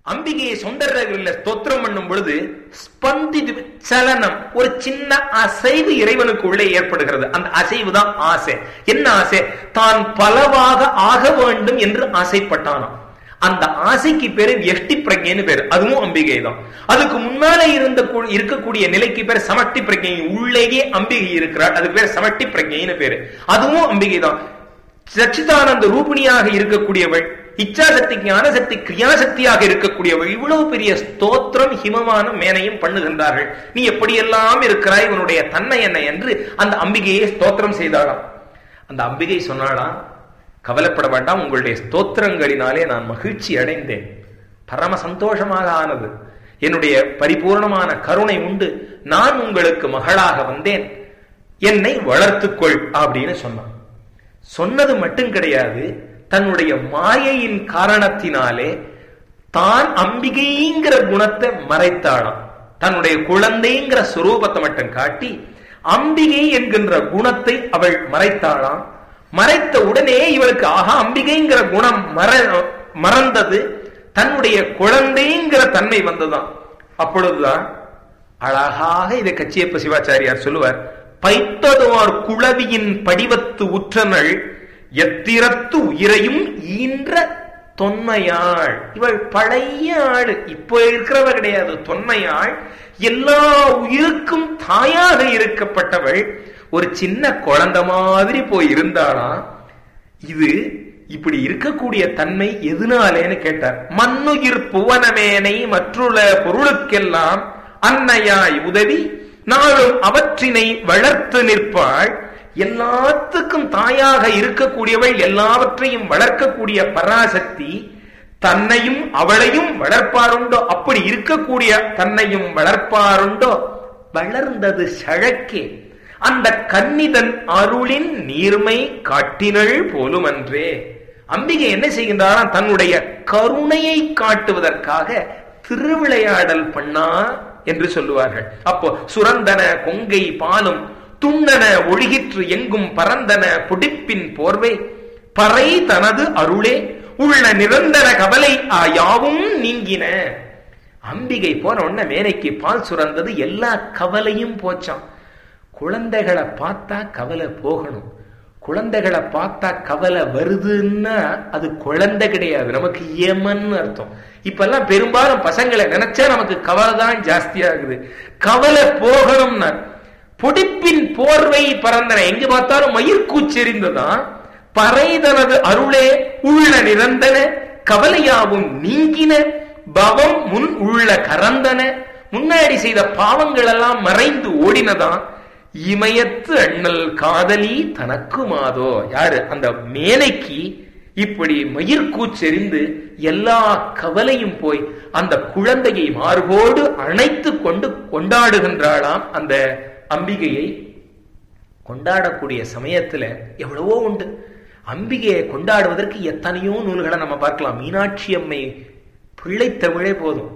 அம்பிகையை சொந்தரகல்ல ஸ்தோத்திரம் பண்ணும் பொழுது ஸ்பந்தி சலனம் ஒரு சின்ன அசைவு இறைவனுக்கு உள்ளே ஏற்படுகிறது அந்த அசைவு தான் ஆசை என்ன ஆசை தான் பலவாக ஆக வேண்டும் என்று ஆசைப்பட்டானாம் அந்த ஆசைக்கு பேரு எஷ்டி பிரஜைன்னு பேரு அதுவும் அம்பிகை தான் அதுக்கு முன்னால இருந்த இருக்கக்கூடிய நிலைக்கு பேர் சமட்டி பிரஜை உள்ளேயே அம்பிகை இருக்கிறார் அதுக்கு பேர் சமட்டி பிரஜைன்னு பேரு அதுவும் அம்பிகை தான் சச்சிதானந்த ரூபிணியாக இருக்கக்கூடியவள் இச்சாசக்தி ஞானசக்தி கிரியாசக்தியாக இருக்கக்கூடியவள் இவ்வளவு பெரிய ஸ்தோத்திரம் ஹிமமான மேனையும் பண்ணுகின்றார்கள் நீ எப்படியெல்லாம் இருக்கிறாய் இவனுடைய தன்மை என்ன என்று அந்த அம்பிகையை ஸ்தோத்திரம் செய்தாளாம் அந்த அம்பிகை சொன்னாளாம் கவலைப்பட வேண்டாம் உங்களுடைய ஸ்தோத்திரங்களினாலே நான் மகிழ்ச்சி அடைந்தேன் பரம சந்தோஷமாக ஆனது என்னுடைய பரிபூர்ணமான கருணை உண்டு நான் உங்களுக்கு மகளாக வந்தேன் என்னை வளர்த்துக்கொள் அப்படின்னு சொன்னான் சொன்னது மட்டும் கிடையாது தன்னுடைய மாயையின் காரணத்தினாலே தான் அம்பிகைங்கிற குணத்தை மறைத்தாளாம் தன்னுடைய குழந்தைங்கிற சுரூபத்தை மட்டும் காட்டி அம்பிகை என்கின்ற குணத்தை அவள் மறைத்தாளாம் மறைத்த உடனே இவளுக்கு ஆஹா அம்பிகைங்கிற குணம் மற மறந்தது தன்னுடைய குழந்தைங்கிற தன்மை வந்ததுதான் அப்பொழுதுதான் அழகாக இதை கச்சியப்ப சிவாச்சாரியார் சொல்லுவார் பைத்ததோர் குளவியின் படிவத்து உற்றனள் எத்திரத்து உயிரையும் ஈன்ற தொன்மையாள் இவள் பழைய ஆள் இப்போ இருக்கிறவ கிடையாது தொன்மையாள் எல்லா உயிருக்கும் தாயாக இருக்கப்பட்டவள் ஒரு சின்ன குழந்தை மாதிரி போய் இருந்தாளாம் இது இப்படி இருக்கக்கூடிய தன்மை எதனாலேன்னு கேட்டார் மண்ணுயிர் புவனமேனை மற்றுள்ள பொருளுக்கெல்லாம் அன்னையாய் உதவி நாளும் அவற்றினை வளர்த்து நிற்பாள் எல்லாத்துக்கும் தாயாக இருக்கக்கூடியவள் எல்லாவற்றையும் வளர்க்கக்கூடிய பராசக்தி தன்னையும் அவளையும் வளர்ப்பாருண்டோ அப்படி இருக்கக்கூடிய தன்னையும் வளர்ப்பாருண்டோ வளர்ந்தது சழக்கே அந்த கன்னிதன் அருளின் நீர்மை காட்டினள் போலும் அன்றே அம்பிகை என்ன செய்கின்றாராம் தன்னுடைய கருணையை காட்டுவதற்காக திருவிளையாடல் பண்ணா என்று சொல்லுவார்கள் அப்போ சுரந்தன கொங்கை பாலும் துண்ணன ஒழுகிற்று எங்கும் பரந்தன புடிப்பின் போர்வை பறை தனது அருளே உள்ள நிரந்தர கவலை ஆயாவும் நீங்கின அம்பிகை போன உடனே மேனைக்கு பால் சுரந்தது எல்லா கவலையும் போச்சான் குழந்தைகளை பார்த்தா கவலை போகணும் குழந்தைகளை பார்த்தா கவலை வருதுன்னா அது குழந்தை கிடையாது நமக்கு ஏமன் அர்த்தம் இப்பெல்லாம் பெரும்பாலும் பசங்களை நினைச்சா நமக்கு கவலை தான் ஜாஸ்தியாகுது கவலை போகணும்னா பொடிப்பின் போர்வை பறந்தன எங்க பார்த்தாலும் மயிர்கூச்செறிந்ததான் பறைதனது அருளே உள்ள நிரந்தன கவலையாவும் நீங்கின பவம் முன் உள்ள கரந்தன முன்னாடி செய்த பாவங்கள் எல்லாம் மறைந்து ஓடினதான் இமயத்து அண்ணல் காதலி தனக்குமாதோ யாரு அந்த மேலைக்கு இப்படி மயிர்கூச்செறிந்து எல்லா கவலையும் போய் அந்த குழந்தையை மார்போடு அணைத்து கொண்டு கொண்டாடுகின்றாளாம் அந்த அம்பிகையை கொண்டாடக்கூடிய சமயத்துல எவ்வளவோ உண்டு அம்பிகையை கொண்டாடுவதற்கு எத்தனையோ நூல்களை நம்ம பார்க்கலாம் மீனாட்சி அம்மை பிள்ளைத்தமிழே போதும்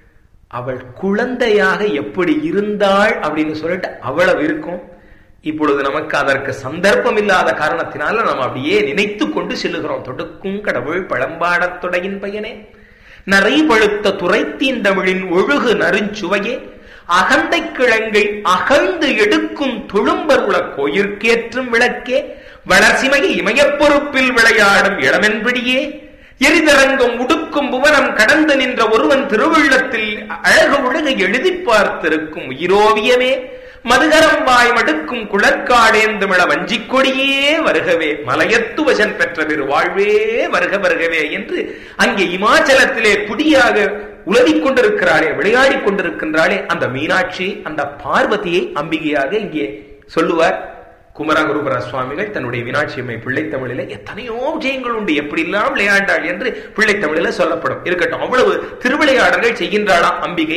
அவள் குழந்தையாக எப்படி இருந்தாள் அப்படின்னு சொல்லிட்டு அவ்வளவு இருக்கும் இப்பொழுது நமக்கு அதற்கு சந்தர்ப்பம் இல்லாத காரணத்தினால நாம் அப்படியே நினைத்து கொண்டு செல்லுகிறோம் தொடுக்கும் கடவுள் பழம்பாடத் தொடையின் பயனே நரை பழுத்த துரைத்தீந்தமிழின் ஒழுகு நறுஞ்சுவையே அகண்டை கிழங்கை அகழ்ந்து எடுக்கும் தொழும்பர் உள கோயிற்கேற்றும் விளக்கே வளர்சிமையை இமயப் பொறுப்பில் விளையாடும் இளமென்பிடியே எரிதரங்கம் உடுக்கும் புவனம் கடந்து நின்ற ஒருவன் திருவுள்ளத்தில் அழகு உலக எழுதி பார்த்திருக்கும் உயிரோவியமே மதுகரம் வாய் மடுக்கும் குளற்காடேந்துமிழ வஞ்சிக் கொடியே வருகவே மலையத்து வசன் பெற்ற பெரு வாழ்வே வருக வருகவே என்று அங்கே இமாச்சலத்திலே புடியாக உலவிக் கொண்டிருக்கிறாளே விளையாடிக் கொண்டிருக்கின்றாளே அந்த மீனாட்சி அந்த பார்வதியை அம்பிகையாக இங்கே சொல்லுவார் குமரகுருபர சுவாமிகள் தன்னுடைய மீனாட்சி அம்மை பிள்ளைத்தமிழில எத்தனையோ விஷயங்கள் உண்டு எப்படி எல்லாம் விளையாண்டாள் என்று பிள்ளைத்தமிழில சொல்லப்படும் இருக்கட்டும் அவ்வளவு திருவிளையாடல்கள் செய்கின்றாளாம் அம்பிகை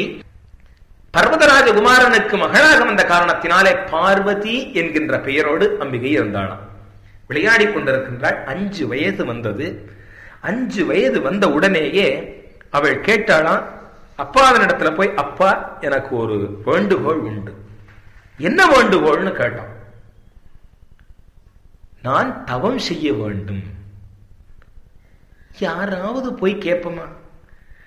பர்வதராஜ குமாரனுக்கு மகளாக வந்த காரணத்தினாலே பார்வதி என்கின்ற பெயரோடு அம்பிகை இருந்தாளாம் விளையாடி கொண்டிருக்கின்றாள் அஞ்சு வயது வந்தது அஞ்சு வயது வந்த உடனேயே அவள் கேட்டாளாம் அப்பாவினிடத்துல போய் அப்பா எனக்கு ஒரு வேண்டுகோள் உண்டு என்ன வேண்டுகோள்னு கேட்டான் நான் தவம் செய்ய வேண்டும் யாராவது போய் கேட்போமா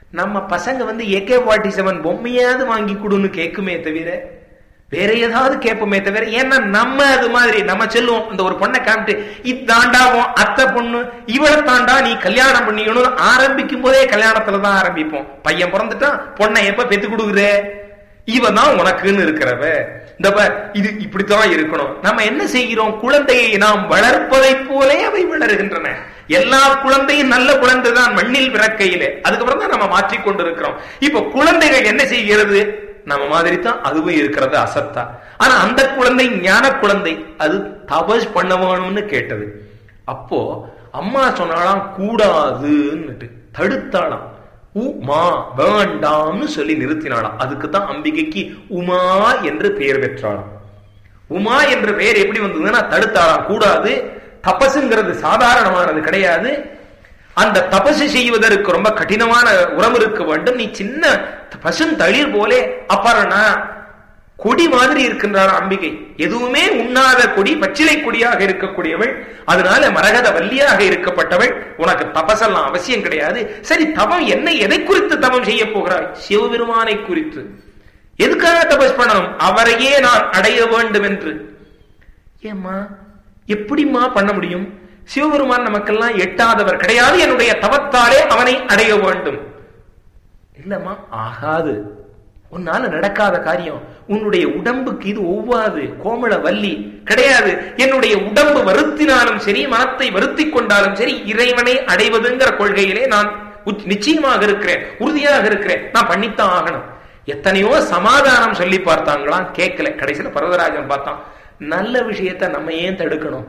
நம்ம பசங்க வந்து ஏகே ஃபார்ட்டி செவன் பொம்மையாவது வாங்கி கொடுன்னு கேட்குமே தவிர வேற ஏதாவது கேட்போமே தவிர ஏன்னா நம்ம அது மாதிரி நம்ம செல்லுவோம் இந்த ஒரு பொண்ணை காமிட்டு இதாண்டாவும் அத்தை பொண்ணு இவளை தாண்டா நீ கல்யாணம் பண்ணிக்கணும்னு ஆரம்பிக்கும் போதே கல்யாணத்துல தான் ஆரம்பிப்போம் பையன் பிறந்துட்டான் பொண்ணை எப்ப பெத்து கொடுக்குற இவ தான் உனக்குன்னு இருக்கிறவ இந்த இது இப்படித்தான் இருக்கணும் நம்ம என்ன செய்கிறோம் குழந்தையை நாம் வளர்ப்பதை போலே அவை வளருகின்றன எல்லா குழந்தையும் நல்ல குழந்தை தான் மண்ணில் பிறக்கையிலே அதுக்கப்புறம் தான் நம்ம மாற்றிக் கொண்டிருக்கிறோம் இப்ப குழந்தைகள் என்ன செய்கிறது நம்ம மாதிரி தான் அதுவும் இருக்கிறது அசத்தா ஆனா அந்த குழந்தை ஞான குழந்தை அது தபஸ் பண்ண வேணும்னு கேட்டது அப்போ அம்மா சொன்னாலாம் கூடாதுன்னுட்டு தடுத்தாளாம் உமா வேண்டாம்னு சொல்லி நிறுத்தினாளாம் அதுக்கு தான் அம்பிகைக்கு உமா என்று பெயர் பெற்றாளாம் உமா என்ற பெயர் எப்படி வந்ததுன்னா தடுத்தாளாம் கூடாது தபசுங்கிறது சாதாரணமானது கிடையாது அந்த தபசு செய்வதற்கு ரொம்ப கடினமான உரம் இருக்க வேண்டும் நீ சின்ன பசுந்தளிர் போலே அப்பறனா கொடி மாதிரி இருக்கின்றார் அம்பிகை எதுவுமே உண்ணாத கொடி பச்சிலை கொடியாக இருக்கக்கூடியவள் அதனால மரகத வல்லியாக இருக்கப்பட்டவள் உனக்கு தபசெல்லாம் அவசியம் கிடையாது சரி தவம் என்ன எதை குறித்து தவம் செய்ய போகிறாய் சிவபெருமானை குறித்து எதுக்காக தபஸ் பண்ணணும் அவரையே நான் அடைய வேண்டும் என்று ஏம்மா எப்படிம்மா பண்ண முடியும் சிவபெருமான் நமக்கெல்லாம் எட்டாதவர் கிடையாது என்னுடைய தவத்தாலே அவனை அடைய வேண்டும் இல்லம்மா ஆகாது உன்னால நடக்காத காரியம் உன்னுடைய உடம்புக்கு இது ஒவ்வாது கோமள வள்ளி கிடையாது என்னுடைய உடம்பு வருத்தினாலும் சரி மனத்தை வருத்தி கொண்டாலும் சரி இறைவனை அடைவதுங்கிற கொள்கையிலே நான் நிச்சயமாக இருக்கிறேன் உறுதியாக இருக்கிறேன் நான் பண்ணித்தான் ஆகணும் எத்தனையோ சமாதானம் சொல்லி பார்த்தாங்களாம் கேட்கல கடைசியில பர்வதராஜன் பார்த்தான் நல்ல விஷயத்தை நம்ம ஏன் தடுக்கணும்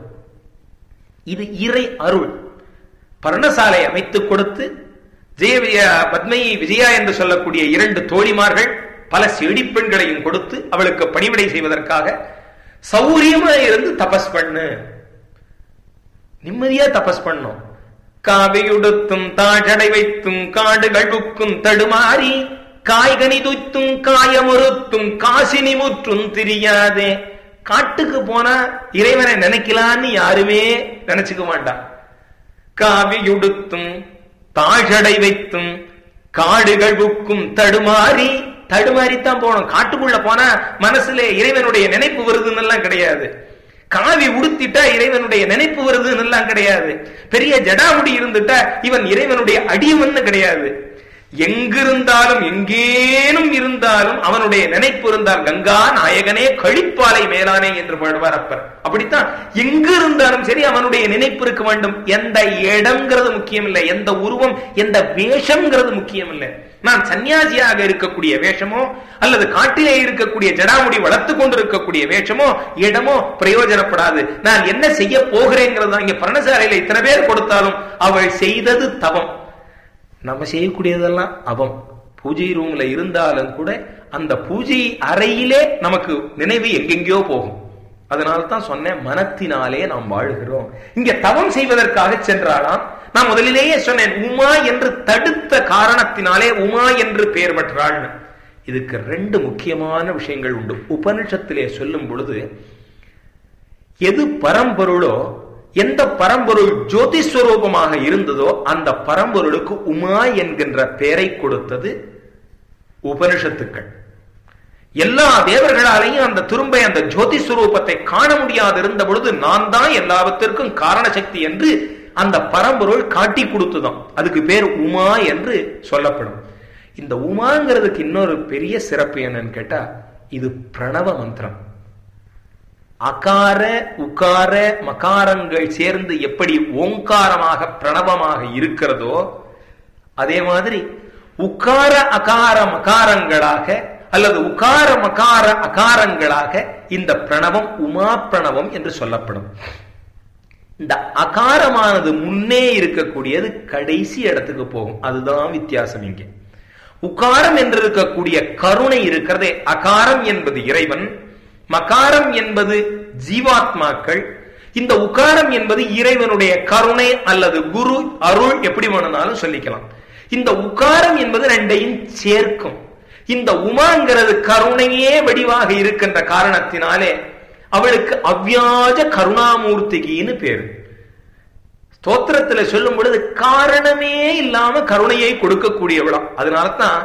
இது இறை அருள் பர்ணசாலை அமைத்துக் கொடுத்து ஜெய விஜயா பத்மையை விஜயா என்று சொல்லக்கூடிய இரண்டு தோழிமார்கள் பல செடி பெண்களையும் கொடுத்து அவளுக்கு பணிவிடை செய்வதற்காக சௌரியமா இருந்து தபஸ் பண்ணு நிம்மதியா தபஸ் பண்ணும் காவியுடுத்தும் தாழடை வைத்தும் காடு கழுக்கும் தடுமாறி காய்கனி துய்த்தும் காயமுறுத்தும் காசினி முற்றும் தெரியாதே காட்டுக்கு போனா இறைவனை நினைக்கலான்னு யாருமே நினைச்சுக்க மாட்டான் காவியுடுத்தும் தாழடை வைத்தும் காடுகள் புக்கும் தடுமாறி தடுமாறித்தான் போனோம் காட்டுக்குள்ள போனா மனசுல இறைவனுடைய நினைப்பு வருதுன்னு எல்லாம் கிடையாது காவி உடுத்திட்டா இறைவனுடைய நினைப்பு வருதுன்னு எல்லாம் கிடையாது பெரிய ஜடாமுடி இருந்துட்டா இவன் இறைவனுடைய அடியவன்னு கிடையாது எங்கிருந்தாலும் எங்கேனும் இருந்தாலும் அவனுடைய நினைப்பு இருந்தால் கங்கா நாயகனே கழிப்பாலை மேலானே என்று பாடுவார் அப்பர் அப்படித்தான் எங்கு இருந்தாலும் சரி அவனுடைய நினைப்பு இருக்க வேண்டும் எந்த இடம்ங்கிறது முக்கியம் இல்லை எந்த உருவம் எந்த வேஷம்ங்கிறது முக்கியம் இல்லை நான் சன்னியாசியாக இருக்கக்கூடிய வேஷமோ அல்லது காட்டிலே இருக்கக்கூடிய ஜடாமுடி வளர்த்து கொண்டிருக்கக்கூடிய வேஷமோ இடமோ பிரயோஜனப்படாது நான் என்ன செய்ய போகிறேங்கிறது இங்க பரணசாலையில இத்தனை பேர் கொடுத்தாலும் அவள் செய்தது தவம் நம்ம செய்யக்கூடியதெல்லாம் அவம் பூஜை ரூம்ல இருந்தாலும் கூட அந்த பூஜை அறையிலே நமக்கு நினைவு எங்கெங்கயோ போகும் அதனால தான் சொன்னேன் மனத்தினாலே நாம் வாழ்கிறோம் இங்க தவம் செய்வதற்காக சென்றாலாம் நான் முதலிலேயே சொன்னேன் உமா என்று தடுத்த காரணத்தினாலே உமா என்று பெயர் பெற்றாள்னு இதுக்கு ரெண்டு முக்கியமான விஷயங்கள் உண்டு உபனிஷத்திலே சொல்லும் பொழுது எது பரம்பொருளோ எந்த பரம்பொருள் ஜோதிஸ்வரூபமாக இருந்ததோ அந்த பரம்பொருளுக்கு உமா என்கின்ற பெயரை கொடுத்தது உபனிஷத்துக்கள் எல்லா தேவர்களாலையும் அந்த திரும்ப அந்த ஜோதி சுரூபத்தை காண முடியாது இருந்த பொழுது நான் தான் எல்லாவற்றிற்கும் காரண சக்தி என்று அந்த பரம்பொருள் காட்டி கொடுத்துதான் அதுக்கு பேர் உமா என்று சொல்லப்படும் இந்த உமாங்கிறதுக்கு இன்னொரு பெரிய சிறப்பு என்னன்னு கேட்டா இது பிரணவ மந்திரம் அகார உகார மகாரங்கள் சேர்ந்து எப்படி ஓங்காரமாக பிரணவமாக இருக்கிறதோ அதே மாதிரி உக்கார அகார மகாரங்களாக அல்லது உகார மகார அகாரங்களாக இந்த பிரணவம் உமா பிரணவம் என்று சொல்லப்படும் இந்த அகாரமானது முன்னே இருக்கக்கூடியது கடைசி இடத்துக்கு போகும் அதுதான் வித்தியாசம் இங்கே உக்காரம் என்று இருக்கக்கூடிய கருணை இருக்கிறதே அகாரம் என்பது இறைவன் மகாரம் என்பது ஜீவாத்மாக்கள் இந்த உகாரம் என்பது இறைவனுடைய கருணை அல்லது குரு அருள் எப்படி வேணும்னாலும் சொல்லிக்கலாம் இந்த உகாரம் என்பது ரெண்டையும் சேர்க்கும் இந்த உமாங்கிறது கருணையே வடிவாக இருக்கின்ற காரணத்தினாலே அவளுக்கு அவ்வியாஜ கருணாமூர்த்திகின்னு பேரு ஸ்தோத்திரத்துல சொல்லும் பொழுது காரணமே இல்லாம கருணையை கொடுக்கக்கூடியவளாம் அதனாலதான்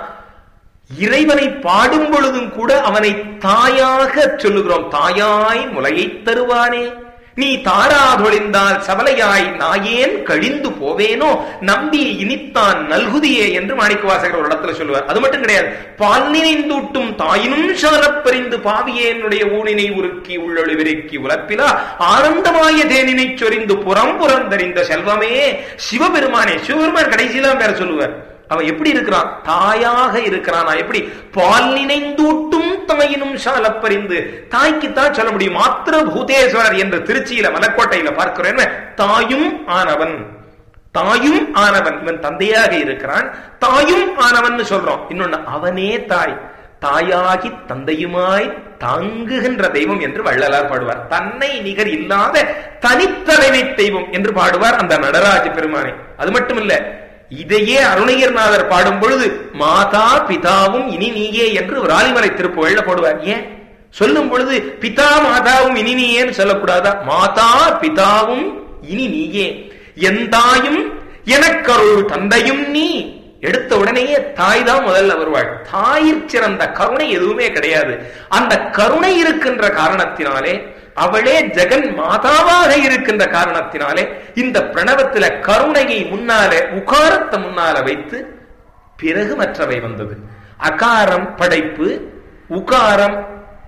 இறைவனை பாடும் பொழுதும் கூட அவனை தாயாக சொல்லுகிறோம் தாயாய் முலையை தருவானே நீ தாராதொழிந்தால் சவலையாய் நாயேன் கழிந்து போவேனோ நம்பி இனித்தான் நல்குதியே என்று மாணிக்கவாசகர் ஒரு இடத்துல சொல்லுவார் அது மட்டும் கிடையாது பால் நினைந்தூட்டும் தாயினும் சாலப்பறிந்து பாவியேனுடைய ஊனினை உருக்கி உள்ளொளி விருக்கி உலப்பிலா ஆனந்தமாய தேனினை சொரிந்து புறம் புறந்தறிந்த செல்வமே சிவபெருமானே சிவபெருமான் கடைசியில வேற சொல்லுவார் அவன் எப்படி இருக்கிறான் தாயாக இருக்கிறானா எப்படி பால் நினைந்தூட்டும் தாயினும் சாலப்பறிந்து தாய்க்குத்தான் சொல்ல முடியும் மாத்திர பூதேஸ்வரர் என்று திருச்சியில மலக்கோட்டையில பார்க்கிறேன் தாயும் ஆனவன் தாயும் ஆனவன் இவன் தந்தையாக இருக்கிறான் தாயும் ஆனவன் சொல்றோம் இன்னொன்னு அவனே தாய் தாயாகி தந்தையுமாய் தாங்குகின்ற தெய்வம் என்று வள்ளலார் பாடுவார் தன்னை நிகர் இல்லாத தனித்தலைமை தெய்வம் என்று பாடுவார் அந்த நடராஜ பெருமானை அது மட்டும் இல்ல இதையே அருணகிரிநாதர் பாடும் பொழுது மாதா பிதாவும் இனி நீயே என்று ராலிமலை திருப்புகழ்ல போடுவார் ஏன் சொல்லும் பொழுது பிதா மாதாவும் இனி நீயேன்னு சொல்லக்கூடாதா மாதா பிதாவும் இனி நீயே என் தாயும் எனக்கருள் தந்தையும் நீ எடுத்த உடனேயே தாய் தான் முதல்ல வருவாள் தாயிற் சிறந்த கருணை எதுவுமே கிடையாது அந்த கருணை இருக்கின்ற காரணத்தினாலே அவளே ஜெகன் மாதாவாக இருக்கின்ற காரணத்தினாலே இந்த பிரணவத்தில கருணையை முன்னாலே உகாரத்தை முன்னால வைத்து பிறகு மற்றவை வந்தது அகாரம் படைப்பு உகாரம்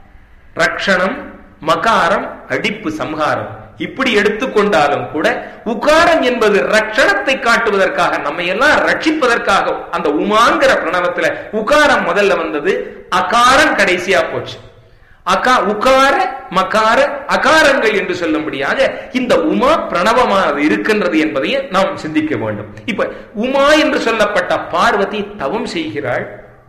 ரக்ஷணம் மகாரம் அடிப்பு சம்ஹாரம் இப்படி எடுத்துக்கொண்டாலும் கூட உகாரம் என்பது ரட்சணத்தை காட்டுவதற்காக நம்ம எல்லாம் ரட்சிப்பதற்காக அந்த உமாங்கிற பிரணவத்துல உகாரம் முதல்ல வந்தது அகாரம் கடைசியா போச்சு அகா உகார மகார அகாரங்கள் என்று சொல்லும்படியாக இந்த உமா பிரணவமானது இருக்கின்றது என்பதையும் நாம் சிந்திக்க வேண்டும் இப்ப உமா என்று சொல்லப்பட்ட பார்வதி தவம் செய்கிறாள்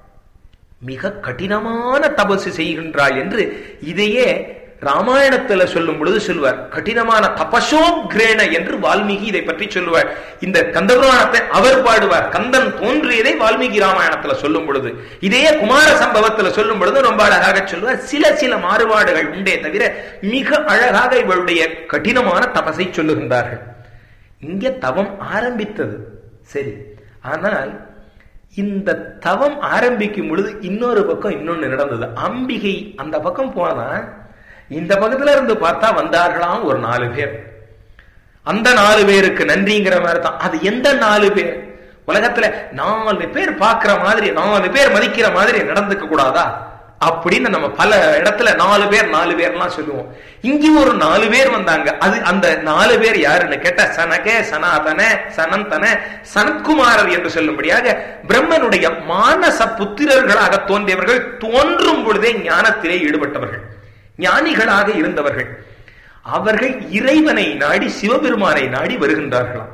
மிக கடினமான தபசு செய்கின்றாள் என்று இதையே ராமாயணத்துல சொல்லும் பொழுது சொல்லுவார் கடினமான தபசோ கிரேண என்று வால்மீகி இதை பற்றி சொல்லுவார் இந்த கந்தபுராணத்தை அவர் பாடுவார் கந்தன் தோன்றியதை வால்மீகி ராமாயணத்துல சொல்லும் பொழுது இதே குமார சம்பவத்துல சொல்லும் பொழுது ரொம்ப அழகாக சொல்லுவார் சில சில மாறுபாடுகள் உண்டே தவிர மிக அழகாக இவளுடைய கடினமான தபசை சொல்லுகின்றார்கள் இங்க தவம் ஆரம்பித்தது சரி ஆனால் இந்த தவம் ஆரம்பிக்கும் பொழுது இன்னொரு பக்கம் இன்னொன்னு நடந்தது அம்பிகை அந்த பக்கம் போனா இந்த பக்கத்துல இருந்து பார்த்தா வந்தார்களாம் ஒரு நாலு பேர் அந்த நாலு பேருக்கு நன்றிங்கிற மாதிரி தான் அது எந்த நாலு பேர் உலகத்துல நாலு பேர் பாக்குற மாதிரி நாலு பேர் மதிக்கிற மாதிரி நடந்துக்க கூடாதா அப்படின்னு நம்ம பல இடத்துல நாலு பேர் நாலு பேர்லாம் சொல்லுவோம் இங்க ஒரு நாலு பேர் வந்தாங்க அது அந்த நாலு பேர் யாருன்னு கேட்ட சனக சனாதன சனந்தன சனத்குமாரர் என்று சொல்லும்படியாக பிரம்மனுடைய மானச புத்திரர்களாக தோன்றியவர்கள் தோன்றும் பொழுதே ஞானத்திலே ஈடுபட்டவர்கள் ஞானிகளாக இருந்தவர்கள் அவர்கள் இறைவனை நாடி சிவபெருமானை நாடி வருகின்றார்களாம்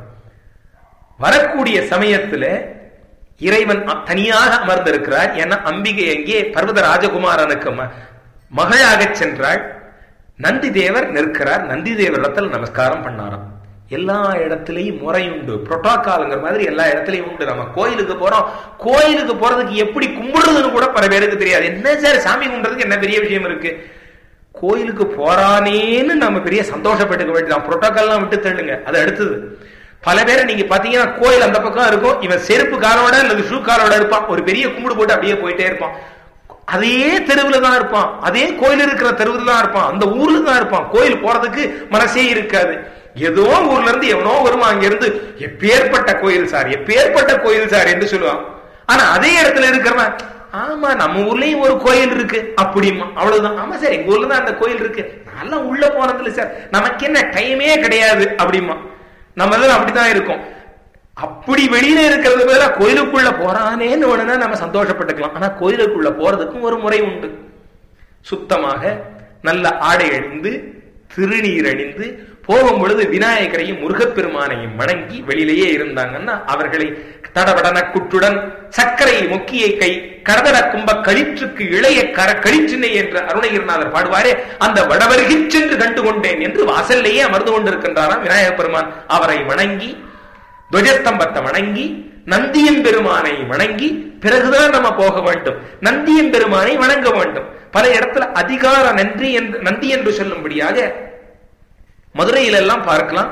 வரக்கூடிய சமயத்துல இறைவன் தனியாக அமர்ந்திருக்கிறார் ஏன்னா அம்பிகை அங்கே பர்வத ராஜகுமாரனுக்கு மகளாக சென்றாள் நந்தி தேவர் நிற்கிறார் நந்தி தேவரிடத்தில் நமஸ்காரம் பண்ணாராம் எல்லா இடத்துலயும் முறையுண்டு புரோட்டோகால்ங்கிற மாதிரி எல்லா இடத்துலயும் உண்டு நம்ம கோயிலுக்கு போறோம் கோயிலுக்கு போறதுக்கு எப்படி கும்பிடுறதுன்னு கூட பல பேருக்கு தெரியாது என்ன சார் சாமி கும்பிடுறதுக்கு என்ன பெரிய விஷயம் இருக்கு கோயிலுக்கு போறானேன்னு நம்ம பெரிய சந்தோஷப்பட்டுக்க வேண்டியதான் புரோட்டோகால்லாம் விட்டு தள்ளுங்க அது அடுத்தது பல பேரை நீங்க பாத்தீங்கன்னா கோயில் அந்த பக்கம் இருக்கும் இவன் செருப்பு காலோட அல்லது ஷூ காலோட இருப்பான் ஒரு பெரிய கும்பிடு போட்டு அப்படியே போயிட்டே இருப்பான் அதே தெருவுல தான் இருப்பான் அதே கோயில் இருக்கிற தெருவில் தான் இருப்பான் அந்த ஊர்ல தான் இருப்பான் கோயில் போறதுக்கு மனசே இருக்காது ஏதோ ஊர்ல இருந்து எவனோ வருவான் அங்க இருந்து எப்பேற்பட்ட கோயில் சார் எப்பேற்பட்ட கோயில் சார் என்று சொல்லுவான் ஆனா அதே இடத்துல இருக்கிறவன் ஆமா நம்ம ஊர்லயும் ஒரு கோயில் இருக்கு அப்படிமா அவ்வளவுதான் ஆமா சார் எங்க ஊர்ல தான் அந்த கோயில் இருக்கு நல்லா உள்ள போனதுல சார் நமக்கு என்ன டைமே கிடையாது அப்படிமா நம்ம தான் அப்படித்தான் இருக்கும் அப்படி வெளியில இருக்கிறது பதிலா கோயிலுக்குள்ள போறானேன்னு உடனே நம்ம சந்தோஷப்பட்டுக்கலாம் ஆனா கோயிலுக்குள்ள போறதுக்கும் ஒரு முறை உண்டு சுத்தமாக நல்ல ஆடை அணிந்து திருநீர் அணிந்து போகும் பொழுது விநாயகரையும் முருகப்பெருமானையும் வணங்கி வெளியிலேயே இருந்தாங்கன்னா அவர்களை தடவடன குற்றுடன் சர்க்கரை முக்கிய கை கடதட கும்ப கழிற்றுக்கு இளைய கர கழிச்சினை என்று அருணகிரிநாதர் பாடுவாரே அந்த வடவருகிச் சென்று கண்டு கொண்டேன் என்று வாசல்லையே அமர்ந்து கொண்டிருக்கின்றாராம் விநாயக பெருமான் அவரை வணங்கி துவஜஸ்தம்பத்தை வணங்கி நந்தியம் பெருமானை வணங்கி பிறகுதான் நம்ம போக வேண்டும் நந்தியம் பெருமானை வணங்க வேண்டும் பல இடத்துல அதிகார நன்றி என்று நந்தி என்று சொல்லும்படியாக மதுரையில எல்லாம் பார்க்கலாம்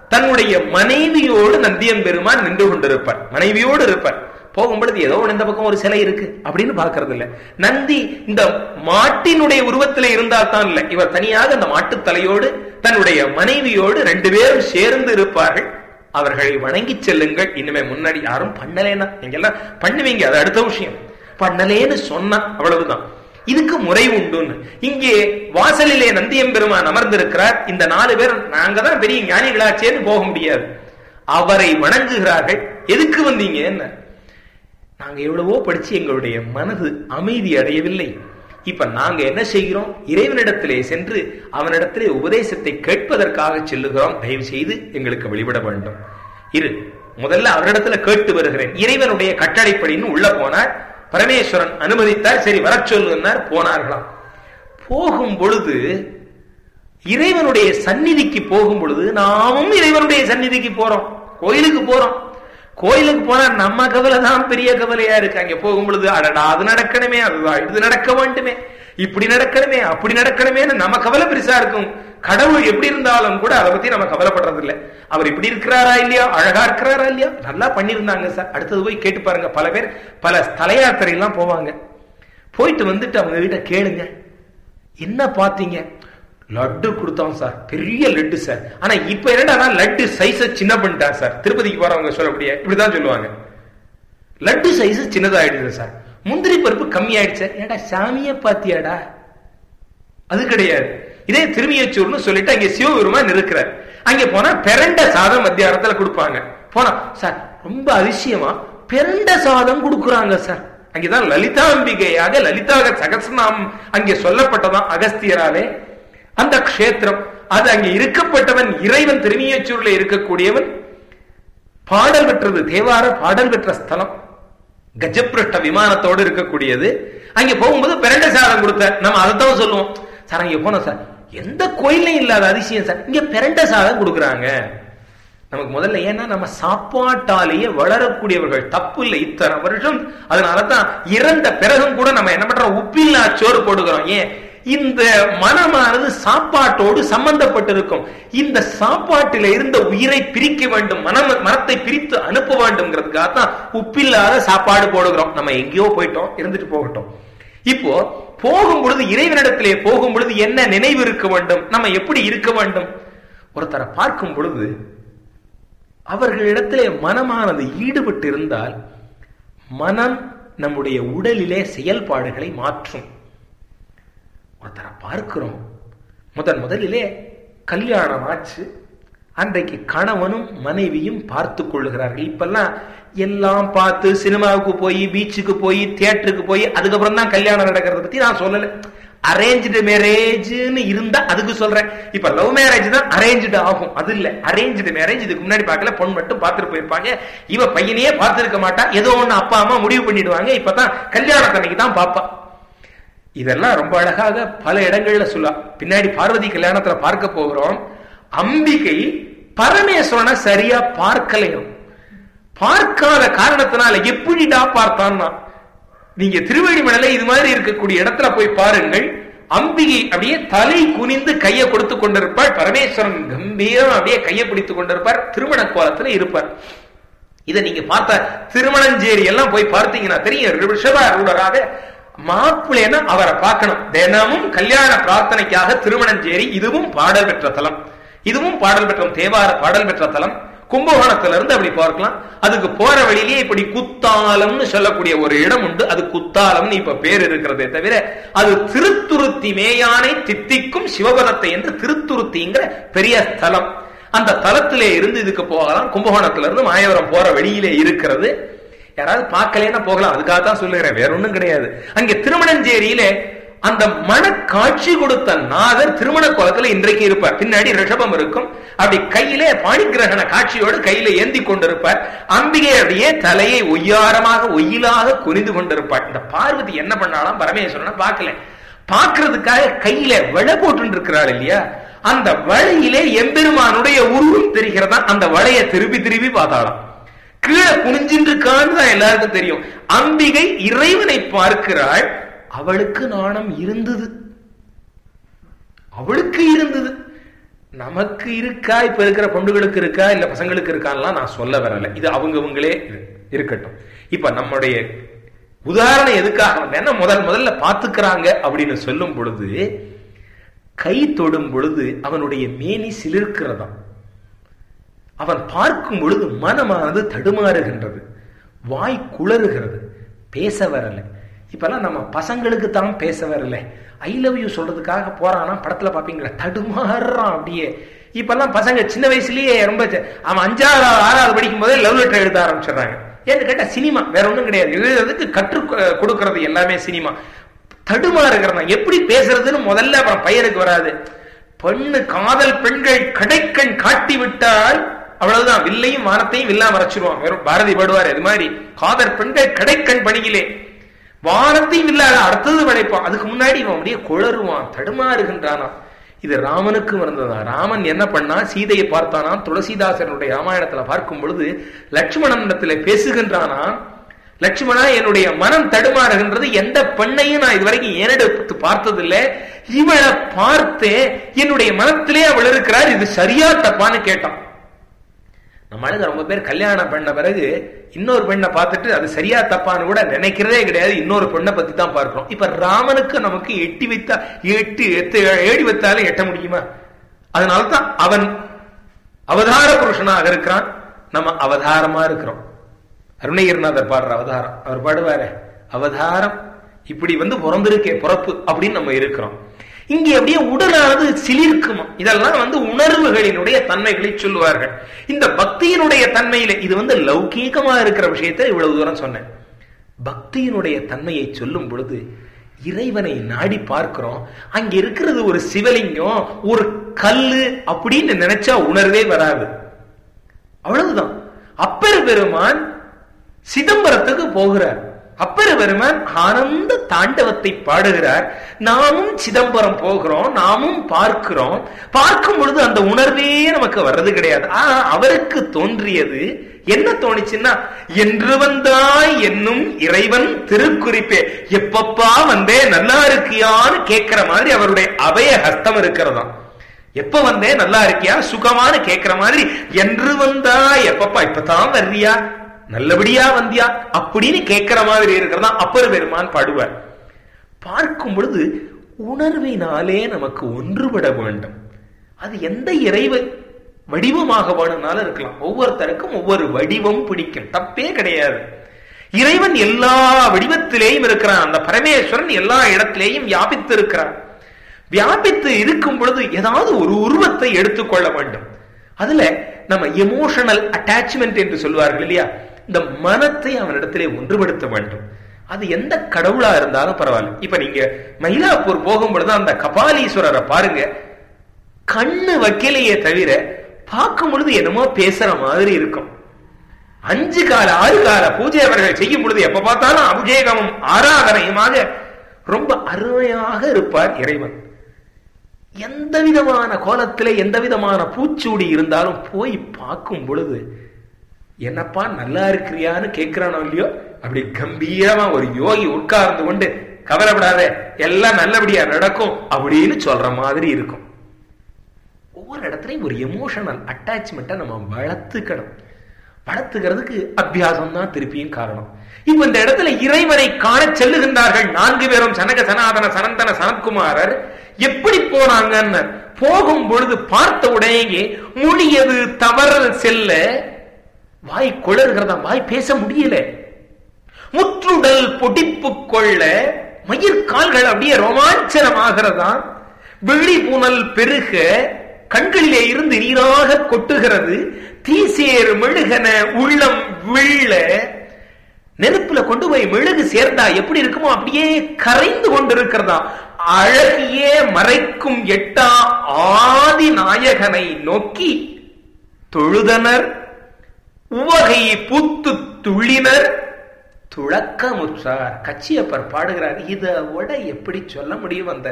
தன்னுடைய மனைவியோடு நந்தியம் பெருமான் நின்று கொண்டிருப்பார் மனைவியோடு இருப்பார் போகும்பொழுது ஏதோ இந்த பக்கம் ஒரு சிலை இருக்கு அப்படின்னு பாக்குறது இல்ல நந்தி இந்த மாட்டினுடைய உருவத்திலே இருந்தால் தான் இல்ல இவர் தனியாக அந்த மாட்டு தலையோடு தன்னுடைய மனைவியோடு ரெண்டு பேரும் சேர்ந்து இருப்பார்கள் அவர்களை வணங்கி செல்லுங்கள் இனிமே முன்னாடி யாரும் பண்ணலேன்னா நீங்க எல்லாம் பண்ணுவீங்க அது அடுத்த விஷயம் பண்ணலேன்னு சொன்னா அவ்வளவுதான் இதுக்கு முறை உண்டுன்னு இங்கே வாசலிலே நந்தியம் பெருமான் அமர்ந்திருக்கிறார் இந்த நாலு பேர் நாங்க தான் பெரிய ஞானிகளாச்சேன்னு போக முடியாது அவரை வணங்குகிறார்கள் எதுக்கு வந்தீங்க என்ன நாங்க எவ்வளவோ படிச்சு எங்களுடைய மனது அமைதி அடையவில்லை இப்ப நாங்க என்ன செய்கிறோம் இறைவனிடத்திலே சென்று அவனிடத்திலே உபதேசத்தை கேட்பதற்காக செல்லுகிறோம் தயவு செய்து எங்களுக்கு வெளிவிட வேண்டும் இரு முதல்ல அவரிடத்துல கேட்டு வருகிறேன் இறைவனுடைய கட்டளைப்படின்னு உள்ள போனார் பரமேஸ்வரன் அனுமதித்தார் சரி வர சொல்லுன்னார் போனார்களாம் போகும் பொழுது இறைவனுடைய சந்நிதிக்கு போகும் பொழுது நாமும் இறைவனுடைய சந்நிதிக்கு போறோம் கோயிலுக்கு போறோம் கோயிலுக்கு போனா நம்ம கவலை தான் பெரிய கவலையா இருக்கு அங்க போகும் பொழுது அடடா அது நடக்கணுமே அதுதான் இது நடக்க வேண்டுமே இப்படி நடக்கணுமே அப்படி நடக்கணுமேன்னு நம்ம கவலை பெருசா இருக்கும் கடவுள் எப்படி இருந்தாலும் கூட அதை பத்தி நம்ம கவலைப்படுறது இல்லை அவர் இப்படி இருக்கிறாரா இல்லையா அழகா இருக்கிறாரா இல்லையா நல்லா பண்ணிருந்தாங்க சார் அடுத்தது போய் கேட்டு பாருங்க பல பேர் பல ஸ்தல யாத்திரை எல்லாம் போவாங்க போயிட்டு வந்துட்டு அவங்க கிட்ட கேளுங்க என்ன பாத்தீங்க லட்டு கொடுத்தோம் சார் பெரிய லட்டு சார் ஆனா இப்ப என்னடா லட்டு சைஸ சின்ன பண்ணிட்டான் சார் திருப்பதிக்கு போறவங்க சொல்லக்கூடிய இப்படிதான் சொல்லுவாங்க லட்டு சைஸ் சின்னதாயிடுது சார் முந்திரி பருப்பு கம்மி ஆயிடுச்சு ஏடா சாமிய பாத்தியாடா அது கிடையாது இதே திருமியச்சூர்னு சொல்லிட்டு அங்க சிவபெருமான் இருக்கிறார் அங்க போனா பெரண்ட சாதம் மத்தியானத்துல கொடுப்பாங்க போனா சார் ரொம்ப அதிசயமா பெரண்ட சாதம் கொடுக்குறாங்க சார் அங்கேதான் லலிதாம்பிகையாக லலிதாக சகசநாம் அங்கே சொல்லப்பட்டதான் அகஸ்தியராலே அந்த க்ஷேத்திரம் அது அங்கே இருக்கப்பட்டவன் இறைவன் திருமியச்சூர்ல இருக்கக்கூடியவன் பாடல் பெற்றது தேவார பாடல் பெற்ற ஸ்தலம் கஜப்பிரஷ்ட விமானத்தோடு இருக்கக்கூடியது அங்க போகும்போது பிரண்ட சாதம் கொடுத்த நம்ம அதைத்தான் சொல்லுவோம் சார் அங்க போனோம் சார் எந்த கோயிலையும் இல்லாத அதிசயம் சார் இங்க பிரண்ட சாதம் கொடுக்குறாங்க நமக்கு முதல்ல ஏன்னா நம்ம சாப்பாட்டாலேயே வளரக்கூடியவர்கள் தப்பு இல்லை இத்தனை வருஷம் அதனாலதான் இறந்த பிறகும் கூட நம்ம என்ன பண்றோம் உப்பில்லா சோறு போடுகிறோம் ஏன் இந்த மனமானது சாப்பாட்டோடு சம்பந்தப்பட்டிருக்கும் இந்த சாப்பாட்டில இருந்த உயிரை பிரிக்க வேண்டும் மனம் மனத்தை பிரித்து அனுப்ப வேண்டும்ங்கிறதுக்காக தான் உப்பில்லாத சாப்பாடு போடுகிறோம் நம்ம எங்கேயோ போயிட்டோம் இருந்துட்டு போகட்டும் இப்போ போகும் பொழுது இறைவனிடத்திலே போகும் பொழுது என்ன நினைவு இருக்க வேண்டும் நம்ம எப்படி இருக்க வேண்டும் ஒருத்தரை பார்க்கும் பொழுது அவர்களிடத்திலே மனமானது ஈடுபட்டு இருந்தால் மனம் நம்முடைய உடலிலே செயல்பாடுகளை மாற்றும் ஒருத்தரை பார்க்கிறோம் முதன் முதலிலே கல்யாணம் ஆச்சு அன்றைக்கு கணவனும் மனைவியும் பார்த்து கொள்ளுகிறார்கள் இப்பெல்லாம் எல்லாம் பார்த்து சினிமாவுக்கு போய் பீச்சுக்கு போய் தியேட்டருக்கு போய் அதுக்கப்புறம் தான் கல்யாணம் நடக்கிறத பத்தி நான் சொல்லல அரேஞ்சு மேரேஜ்னு இருந்தா அதுக்கு சொல்றேன் இப்ப லவ் மேரேஜ் தான் அரேஞ்சு ஆகும் அது இல்ல அரேஞ்சு மேரேஜ் இதுக்கு முன்னாடி பார்க்கல பொண்ணு மட்டும் பார்த்துட்டு போயிருப்பாங்க இவ பையனையே பார்த்திருக்க மாட்டா ஏதோ ஒண்ணு அப்பா அம்மா முடிவு பண்ணிடுவாங்க இப்பதான் கல்யாணத்தன்னைக்கு தான் பாப்பா இதெல்லாம் ரொம்ப அழகாக பல இடங்கள்ல சொல்ல பின்னாடி பார்வதி கல்யாணத்துல பார்க்க போகிறோம் அம்பிகை பரமேஸ்வரனை சரியா பார்க்கலையும் பார்க்காத காரணத்தினால எப்படிடா பார்த்தான்னா நீங்க திருவழிமலையில இது மாதிரி இருக்கக்கூடிய இடத்துல போய் பாருங்கள் அம்பிகை அப்படியே தலை குனிந்து கையை கொடுத்து கொண்டிருப்பாள் பரமேஸ்வரன் கம்பீரம் அப்படியே கையை பிடித்துக் கொண்டிருப்பார் திருமண கோலத்துல இருப்பார் இதை நீங்க பார்த்த திருமணஞ்சேரி எல்லாம் போய் பார்த்தீங்கன்னா தெரியும் ரிஷபாரூடராக மாப்பிள்ளைன்னா அவரை பார்க்கணும் தினமும் கல்யாண பிரார்த்தனைக்காக திருமணஞ்சேரி இதுவும் பாடல் பெற்ற தலம் இதுவும் பாடல் பெற்ற தேவார பாடல் பெற்ற தலம் கும்பகோணத்துல இருந்து அப்படி பார்க்கலாம் அதுக்கு போற வழியிலேயே இப்படி குத்தாலம்னு சொல்லக்கூடிய ஒரு இடம் உண்டு அது குத்தாலம்னு இப்ப பேர் இருக்கிறதே தவிர அது திருத்துருத்தி மேயானை தித்திக்கும் சிவபதத்தை என்று திருத்துருத்திங்கிற பெரிய ஸ்தலம் அந்த தலத்திலே இருந்து இதுக்கு போகலாம் கும்பகோணத்துல இருந்து மாயவரம் போற வழியிலே இருக்கிறது யாராவது பார்க்கலன்னா போகலாம் அதுக்காக தான் சொல்லுகிறேன் வேற ஒண்ணும் கிடையாது அங்க திருமணஞ்சேரியில அந்த மன காட்சி கொடுத்த நாதர் திருமண கோலத்துல இன்றைக்கு இருப்பார் பின்னாடி ரிஷபம் இருக்கும் அப்படி கையிலே பாணிகிரகண காட்சியோடு கையில ஏந்தி கொண்டிருப்பார் அம்பிகை அப்படியே தலையை ஒய்யாரமாக ஒயிலாக குனிந்து கொண்டிருப்பார் இந்த பார்வதி என்ன பண்ணாலும் பரமேஸ்வரனை பார்க்கல பார்க்கறதுக்காக கையில வளை போட்டு இருக்கிறாள் இல்லையா அந்த வளையிலே எம்பெருமானுடைய உருவம் தெரிகிறதா அந்த வளைய திருப்பி திருப்பி பார்த்தாளாம் கீழே குனிஞ்சின்னு இருக்கான்னு தான் எல்லாருக்கும் தெரியும் அம்பிகை இறைவனை பார்க்கிறாள் அவளுக்கு நாணம் இருந்தது அவளுக்கு இருந்தது நமக்கு இருக்கா இப்ப இருக்கிற பொண்டுகளுக்கு இருக்கா இல்ல பசங்களுக்கு இருக்கான்லாம் நான் சொல்ல வரல இது அவங்கவங்களே இருக்கட்டும் இப்ப நம்முடைய உதாரணம் எதுக்காக வந்தேன்னா முதல் முதல்ல பாத்துக்கிறாங்க அப்படின்னு சொல்லும் பொழுது கை தொடும் பொழுது அவனுடைய மேனி சிலிர்க்கிறதாம் அவன் பார்க்கும் பொழுது மனமானது தடுமாறுகின்றது வாய் குளறுகிறது பேச வரல இப்பெல்லாம் நம்ம பசங்களுக்கு தான் பேச வரல ஐ லவ் யூ சொல்றதுக்காக போறானா படத்துல பாப்பீங்களா தடுமாறுறான் அப்படியே இப்பெல்லாம் பசங்க சின்ன வயசுலயே ரொம்ப அவன் அஞ்சாவது ஆறாவது படிக்கும் போதே லவ் லெட்டர் எழுத ஆரம்பிச்சிடுறாங்க ஏன்னு கேட்டா சினிமா வேற ஒண்ணும் கிடையாது எழுதுறதுக்கு கற்றுக் கொடுக்கறது எல்லாமே சினிமா தடுமாறுகிறான் எப்படி பேசுறதுன்னு முதல்ல அப்புறம் பையனுக்கு வராது பெண்ணு காதல் பெண்கள் கடைக்கண் காட்டி விட்டால் அவ்வளவுதான் வில்லையும் வானத்தையும் வில்லா மறைச்சிருவான் வெறும் பாரதி பாடுவார் இது மாதிரி காதல் பெண்கள் கடைக்கண் பணியிலே வானத்தையும் இல்லாத அடுத்தது படைப்பான் அதுக்கு முன்னாடி இவன் அப்படியே குளறுவான் தடுமாறுகின்றானா இது ராமனுக்கும் இருந்ததான் ராமன் என்ன பண்ணா சீதையை பார்த்தானா துளசிதாசனுடைய ராமாயணத்துல பார்க்கும் பொழுது லட்சுமணனிடத்துல பேசுகின்றானா லட்சுமணா என்னுடைய மனம் தடுமாறுகின்றது எந்த பெண்ணையும் நான் இதுவரைக்கும் ஏனெடுத்து பார்த்ததில்லை இவளை பார்த்தேன் என்னுடைய மனத்திலே அவள் இருக்கிறார் இது சரியா தப்பான்னு கேட்டான் நம்மளுக்கு ரொம்ப பேர் கல்யாணம் பண்ண பிறகு இன்னொரு பெண்ணை பார்த்துட்டு அது சரியா தப்பான்னு கூட நினைக்கிறதே கிடையாது இன்னொரு பெண்ணை பத்தி தான் பார்க்கிறோம் இப்ப ராமனுக்கு நமக்கு எட்டி வைத்தா எட்டு எத்து ஏடி வைத்தாலும் எட்ட முடியுமா அதனால்தான் அவன் அவதார புருஷனாக இருக்கிறான் நம்ம அவதாரமா இருக்கிறோம் அருணகிரிநாதர் பாடுற அவதாரம் அவர் பாடுவாரு அவதாரம் இப்படி வந்து பிறந்திருக்கே பிறப்பு அப்படின்னு நம்ம இருக்கிறோம் இங்கே அப்படியே உடலானது சிலிர்க்குமா இதெல்லாம் வந்து உணர்வுகளினுடைய தன்மைகளை சொல்லுவார்கள் இந்த பக்தியினுடைய தன்மையில இது வந்து லௌகீகமா இருக்கிற விஷயத்தை இவ்வளவு தூரம் சொன்னேன் பக்தியினுடைய தன்மையை சொல்லும் பொழுது இறைவனை நாடி பார்க்கிறோம் அங்க இருக்கிறது ஒரு சிவலிங்கம் ஒரு கல்லு அப்படின்னு நினைச்சா உணர்வே வராது அவ்வளவுதான் அப்பர் பெருமான் சிதம்பரத்துக்கு போகிறார் அப்பர் பெருமான் ஆனந்த தாண்டவத்தை பாடுகிறார் நாமும் சிதம்பரம் போகிறோம் நாமும் பார்க்கிறோம் பார்க்கும் பொழுது அந்த உணர்வே நமக்கு வர்றது கிடையாது ஆனா அவருக்கு தோன்றியது என்ன தோணுச்சுன்னா என்று வந்தாய் என்னும் இறைவன் திருக்குறிப்பே எப்பப்பா வந்தே நல்லா இருக்கியான்னு கேட்கிற மாதிரி அவருடைய அபய ஹஸ்தம் இருக்கிறதாம் எப்ப வந்தே நல்லா இருக்கியா சுகமானு கேட்கிற மாதிரி என்று வந்தா எப்பப்பா இப்பதான் வர்றியா நல்லபடியா வந்தியா அப்படின்னு கேட்கிற மாதிரி இருக்கிறதா அப்பர் பெருமான் பாடுவார் பார்க்கும் பொழுது உணர்வினாலே நமக்கு ஒன்றுபட வேண்டும் அது எந்த இறைவ வடிவமாக வேணும்னாலும் இருக்கலாம் ஒவ்வொருத்தருக்கும் ஒவ்வொரு வடிவம் பிடிக்கும் தப்பே கிடையாது இறைவன் எல்லா வடிவத்திலேயும் இருக்கிறான் அந்த பரமேஸ்வரன் எல்லா இடத்திலேயும் வியாபித்து இருக்கிறான் வியாபித்து இருக்கும் பொழுது ஏதாவது ஒரு உருவத்தை எடுத்துக்கொள்ள வேண்டும் அதுல நம்ம எமோஷனல் அட்டாச்மெண்ட் என்று சொல்வார்கள் இல்லையா இந்த மனத்தை அவனிடத்திலே ஒன்றுபடுத்த வேண்டும் அது எந்த கடவுளா இருந்தாலும் பரவாயில்ல இப்ப நீங்க மயிலாப்பூர் போகும்பொழுது அந்த கபாலீஸ்வரரை பாருங்க கண்ணு வைக்கலையே தவிர பார்க்கும் பொழுது என்னமோ பேசுற மாதிரி இருக்கும் அஞ்சு கால ஆறு கால பூஜை அவர்கள் செய்யும் பொழுது எப்ப பார்த்தாலும் அபிஷேகமும் ஆராதனையுமாக ரொம்ப அருமையாக இருப்பார் இறைவன் எந்த விதமான கோலத்திலே எந்த விதமான பூச்சூடி இருந்தாலும் போய் பார்க்கும் பொழுது என்னப்பா நல்லா இருக்கிறியான்னு கேட்கிறானோ இல்லையோ அப்படி கம்பீரமா ஒரு யோகி உட்கார்ந்து கொண்டு கவலைப்படாத எல்லாம் நல்லபடியா நடக்கும் அப்படின்னு சொல்ற மாதிரி இருக்கும் ஒவ்வொரு இடத்துலையும் ஒரு எமோஷனல் அட்டாச்மெண்ட்டை நம்ம வளர்த்துக்கணும் வளர்த்துக்கிறதுக்கு அபியாசம் தான் திருப்பியும் காரணம் இப்ப இந்த இடத்துல இறைவனை காண செல்லுகின்றார்கள் நான்கு பேரும் சனக சனாதன சனந்தன சனத்குமாரர் எப்படி போனாங்கன்னு போகும் பொழுது பார்த்த உடனேயே முடியது தவறல் செல்ல வாய் குளறுகிறதா வாய் பேச முடியல முற்றுடல் பொடிப்பு கொள்ள மயிர் கால்கள் அப்படியே ரோமாஞ்சனமாகிறதா விழி புனல் பெருக கண்களிலே இருந்து நீராக கொட்டுகிறது தீசேர் மெழுகன உள்ளம் விள்ள நெருப்புல கொண்டு போய் மெழுகு சேர்ந்தா எப்படி இருக்குமோ அப்படியே கரைந்து கொண்டிருக்கிறதா அழகியே மறைக்கும் எட்டா ஆதி நாயகனை நோக்கி தொழுதனர் உவகை பூத்து துள்ளினர் துளக்கமுற்றார் கச்சியப்பர் பாடுகிறார் இதை விட எப்படி சொல்ல முடியும் அந்த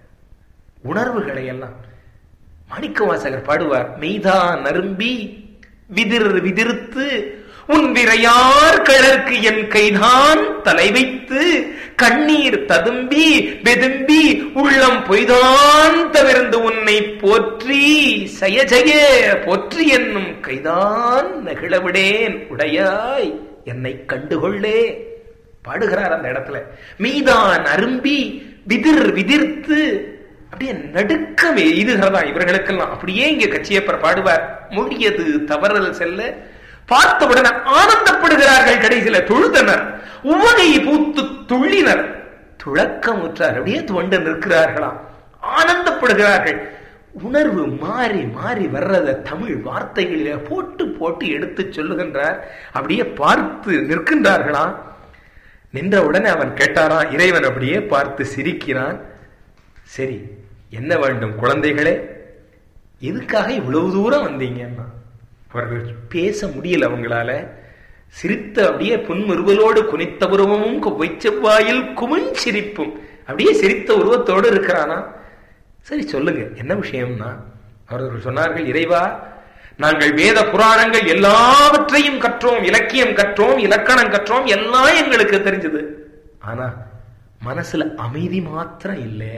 உணர்வுகளை எல்லாம் மாணிக்க வாசகர் பாடுவார் மெய்தா நரும்பி விதிர் விதிர்த்து உன் விரையார் கிழற்கு என் கைதான் தலை வைத்து கண்ணீர் ததும்பி வெதும்பி உள்ளம் பொய்தான் தவிர்ந்து உன்னை போற்றி சய ஜெய போற்றி என்னும் கைதான் நெகிழவிடேன் உடையாய் என்னை கண்டுகொள்ளே பாடுகிறார் அந்த இடத்துல மீதான் அரும்பி விதிர் விதிர்த்து அப்படியே நடுக்கம் எய்துகிறதா இவர்களுக்கெல்லாம் அப்படியே இங்க கச்சியப்பர் பாடுவார் முடியது தவறல் செல்ல பார்த்தவுடன் ஆனந்தப்படுகிறார்கள் கடைசியில தொழுதனர் உவகை பூத்து துள்ளினர் துளக்கமுற்றார் அப்படியே துவண்டு நிற்கிறார்களாம் ஆனந்தப்படுகிறார்கள் உணர்வு மாறி மாறி வர்றத தமிழ் வார்த்தைகளில போட்டு போட்டு எடுத்து சொல்லுகின்றார் அப்படியே பார்த்து நிற்கின்றார்களாம் நின்ற உடனே அவன் கேட்டாராம் இறைவன் அப்படியே பார்த்து சிரிக்கிறான் சரி என்ன வேண்டும் குழந்தைகளே எதுக்காக இவ்வளவு தூரம் வந்தீங்கன்னா அவர்கள் பேச முடியல அவங்களால சிரித்த அப்படியே புன்முறுவலோடு குனித்த உருவமும் வைச்செவ்வாயில் குமிழ் சிரிப்பும் அப்படியே சிரித்த உருவத்தோடு இருக்கிறானா சரி சொல்லுங்க என்ன விஷயம்னா அவர்கள் சொன்னார்கள் இறைவா நாங்கள் வேத புராணங்கள் எல்லாவற்றையும் கற்றோம் இலக்கியம் கற்றோம் இலக்கணம் கற்றோம் எல்லாம் எங்களுக்கு தெரிஞ்சது ஆனா மனசுல அமைதி மாத்திரம் இல்லை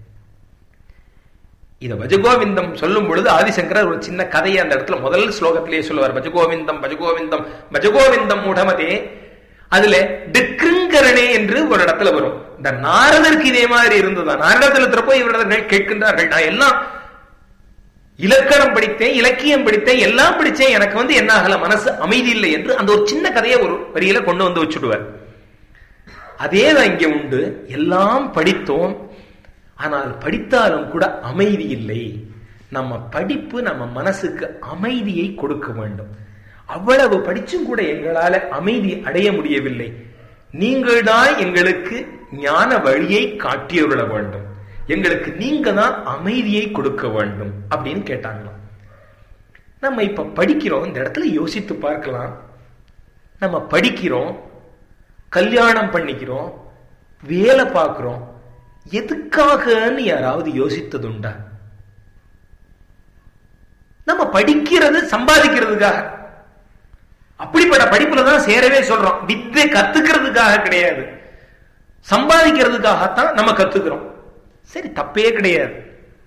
இத பஜகோவிந்தம் சொல்லும் பொழுது ஆதிசங்கரர் ஒரு சின்ன கதையை அந்த இடத்துல முதல் ஸ்லோகத்திலேயே சொல்லுவார் பஜகோவிந்தம் பஜகோவிந்தம் பஜகோவிந்தம் மூடமதே அதுல டிக்ருங்கரணே என்று ஒரு இடத்துல வரும் இந்த நாரதருக்கு இதே மாதிரி இருந்ததா நாரதத்துல திருப்ப இவரிடத்தில் கேட்கின்றார்கள் நான் எல்லாம் இலக்கணம் படித்தேன் இலக்கியம் படித்தேன் எல்லாம் படிச்சேன் எனக்கு வந்து என்ன ஆகல மனசு அமைதி இல்லை என்று அந்த ஒரு சின்ன கதையை ஒரு வரியில கொண்டு வந்து வச்சுடுவார் அதேதான் இங்க உண்டு எல்லாம் படித்தோம் ஆனால் படித்தாலும் கூட அமைதி இல்லை நம்ம படிப்பு நம்ம மனசுக்கு அமைதியை கொடுக்க வேண்டும் அவ்வளவு படிச்சும் கூட எங்களால அமைதி அடைய முடியவில்லை நீங்கள் தான் எங்களுக்கு ஞான வழியை காட்டியருள வேண்டும் எங்களுக்கு நீங்க தான் அமைதியை கொடுக்க வேண்டும் அப்படின்னு கேட்டாங்களாம் நம்ம இப்ப படிக்கிறோம் இந்த இடத்துல யோசித்து பார்க்கலாம் நம்ம படிக்கிறோம் கல்யாணம் பண்ணிக்கிறோம் வேலை பார்க்கிறோம் எதுக்காகன்னு யாராவது யோசித்ததுண்டா நம்ம படிக்கிறது சம்பாதிக்கிறதுக்காக அப்படிப்பட்ட படிப்புல தான் சேரவே சொல்றோம் வித்தை கத்துக்கிறதுக்காக கிடையாது சம்பாதிக்கிறதுக்காகத்தான் நம்ம கத்துக்கிறோம் சரி தப்பே கிடையாது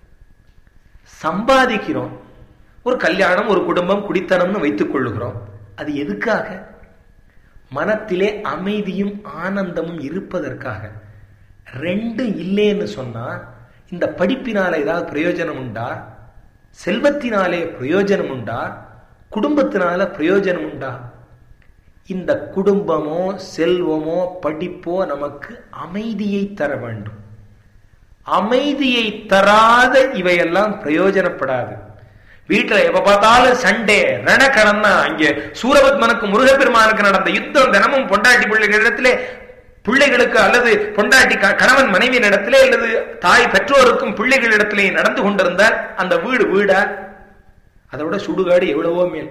சம்பாதிக்கிறோம் ஒரு கல்யாணம் ஒரு குடும்பம் குடித்தனம்னு வைத்துக் கொள்ளுகிறோம் அது எதுக்காக மனத்திலே அமைதியும் ஆனந்தமும் இருப்பதற்காக ரெண்டும் இல்லைன்னு சொன்னா இந்த படிப்பினால ஏதாவது பிரயோஜனம் உண்டா செல்வத்தினாலே பிரயோஜனம் உண்டா குடும்பத்தினால பிரயோஜனம் உண்டா இந்த குடும்பமோ செல்வமோ படிப்போ நமக்கு அமைதியை தர வேண்டும் அமைதியை தராத இவையெல்லாம் பிரயோஜனப்படாது வீட்டுல எப்ப பார்த்தாலும் சண்டே ரணக்கணம்னா இங்க சூரபத்மனுக்கு முருகப்பெருமானுக்கு நடந்த யுத்தம் தினமும் பொண்டாட்டி பிள்ளைகளிடத்திலே பிள்ளைகளுக்கு அல்லது பொண்டாட்டி கணவன் மனைவி இடத்திலே அல்லது தாய் பெற்றோருக்கும் பிள்ளைகளிடத்திலே நடந்து கொண்டிருந்தார் அந்த வீடு வீடா அதோட சுடுகாடு எவ்வளவோ மேல்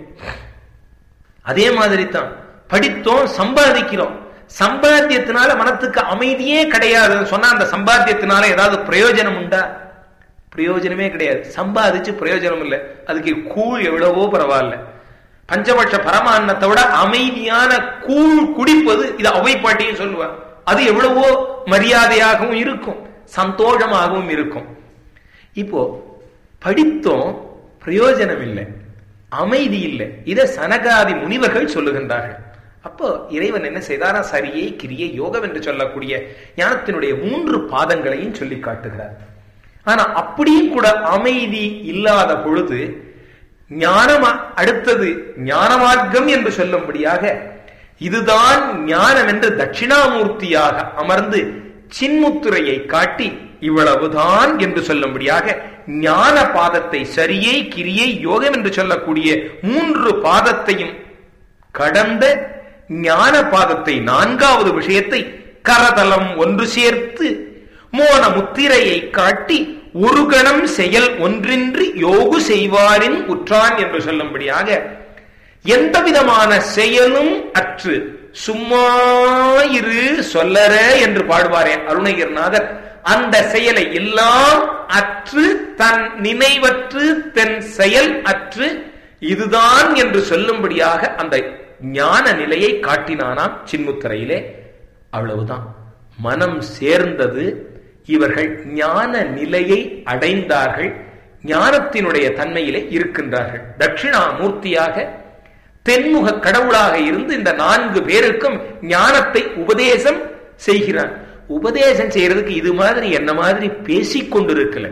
அதே மாதிரி தான் படித்தோம் சம்பாதிக்கிறோம் சம்பாத்தியத்தினால மனத்துக்கு அமைதியே கிடையாதுன்னு சொன்னா அந்த சம்பாத்தியத்தினால ஏதாவது பிரயோஜனம் உண்டா பிரயோஜனமே கிடையாது சம்பாதிச்சு பிரயோஜனம் இல்லை அதுக்கு கூழ் எவ்வளவோ பரவாயில்ல பஞ்சபட்ச பரமான்னத்தை விட அமைதியான கூழ் குடிப்பது இது அவை பாட்டியும் சொல்லுவார் அது எவ்வளவோ மரியாதையாகவும் இருக்கும் சந்தோஷமாகவும் இருக்கும் இப்போ படித்தோம் பிரயோஜனம் இல்லை அமைதி இல்லை இதை சனகாதி முனிவர்கள் சொல்லுகின்றார்கள் அப்போ இறைவன் என்ன செய்தாரா சரியை கிரியை யோகம் என்று சொல்லக்கூடிய ஞானத்தினுடைய மூன்று பாதங்களையும் சொல்லி காட்டுகிறார் ஆனா அப்படியும் கூட அமைதி இல்லாத பொழுது ஞானம் அடுத்தது ஞான மார்க்கம் என்று சொல்லும்படியாக இதுதான் ஞானம் என்று தட்சிணாமூர்த்தியாக அமர்ந்து சின்முத்துரையை காட்டி இவ்வளவுதான் என்று சொல்லும்படியாக ஞான பாதத்தை சரியை கிரியை யோகம் என்று சொல்லக்கூடிய மூன்று பாதத்தையும் கடந்த ஞான பாதத்தை நான்காவது விஷயத்தை கரதலம் ஒன்று சேர்த்து மோன முத்திரையை காட்டி ஒரு கணம் செயல் ஒன்றின்றி யோகு செய்வாரின் உற்றான் என்று சொல்லும்படியாக எந்த விதமான செயலும் அற்று சும்மா இரு சொல்லற என்று பாடுவாரே அருணகிரிநாதர் அந்த செயலை எல்லாம் அற்று தன் நினைவற்று தன் செயல் அற்று இதுதான் என்று சொல்லும்படியாக அந்த ஞான நிலையை காட்டினானாம் சின்முத்திரையிலே அவ்வளவுதான் மனம் சேர்ந்தது இவர்கள் ஞான நிலையை அடைந்தார்கள் ஞானத்தினுடைய தன்மையிலே இருக்கின்றார்கள் தட்சிணாமூர்த்தியாக தென்முக கடவுளாக இருந்து இந்த நான்கு பேருக்கும் ஞானத்தை உபதேசம் செய்கிறான் உபதேசம் செய்யறதுக்கு இது மாதிரி என்ன மாதிரி பேசிக் கொண்டிருக்கல